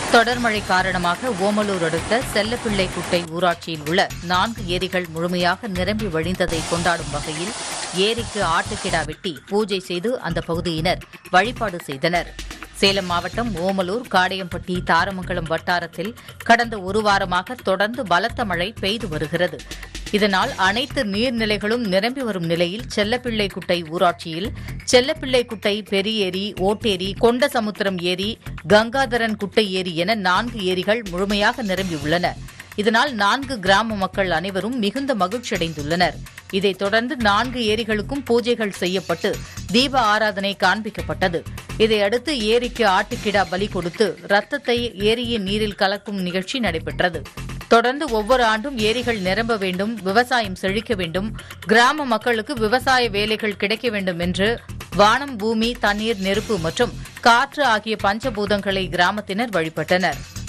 தொடர் மழை காரணமாக ஓமலூர் அடுத்த செல்லப்பிள்ளை குட்டை ஊராட்சியில் உள்ள நான்கு ஏரிகள் முழுமையாக நிரம்பி வழிந்ததை கொண்டாடும் வகையில் ஏரிக்கு ஆட்டுக்கிடா வெட்டி பூஜை செய்து அந்த பகுதியினர் வழிபாடு செய்தனர் சேலம் மாவட்டம் ஓமலூர் காடையம்பட்டி தாரமங்கலம் வட்டாரத்தில் கடந்த ஒரு வாரமாக தொடர்ந்து பலத்த மழை பெய்து வருகிறது இதனால் அனைத்து நீர்நிலைகளும் நிரம்பி வரும் நிலையில் செல்லப்பிள்ளை குட்டை ஊராட்சியில் செல்லப்பிள்ளை குட்டை பெரியேரி ஓட்டேரி கொண்டசமுத்திரம் ஏரி கங்காதரன் குட்டை ஏரி என நான்கு ஏரிகள் முழுமையாக நிரம்பியுள்ளன இதனால் நான்கு கிராம மக்கள் அனைவரும் மிகுந்த மகிழ்ச்சியடைந்துள்ளனர் இதைத் தொடர்ந்து நான்கு ஏரிகளுக்கும் பூஜைகள் செய்யப்பட்டு தீப ஆராதனை காண்பிக்கப்பட்டது இதையடுத்து ஏரிக்கு ஆட்டுக்கிடா பலி கொடுத்து ரத்தத்தை ஏரியின் நீரில் கலக்கும் நிகழ்ச்சி நடைபெற்றது தொடர்ந்து ஒவ்வொரு ஆண்டும் ஏரிகள் நிரம்ப வேண்டும் விவசாயம் செழிக்க வேண்டும் கிராம மக்களுக்கு விவசாய வேலைகள் கிடைக்க வேண்டும் என்று வானம் பூமி தண்ணீர் நெருப்பு மற்றும் காற்று ஆகிய பஞ்சபூதங்களை கிராமத்தினர் வழிபட்டனர்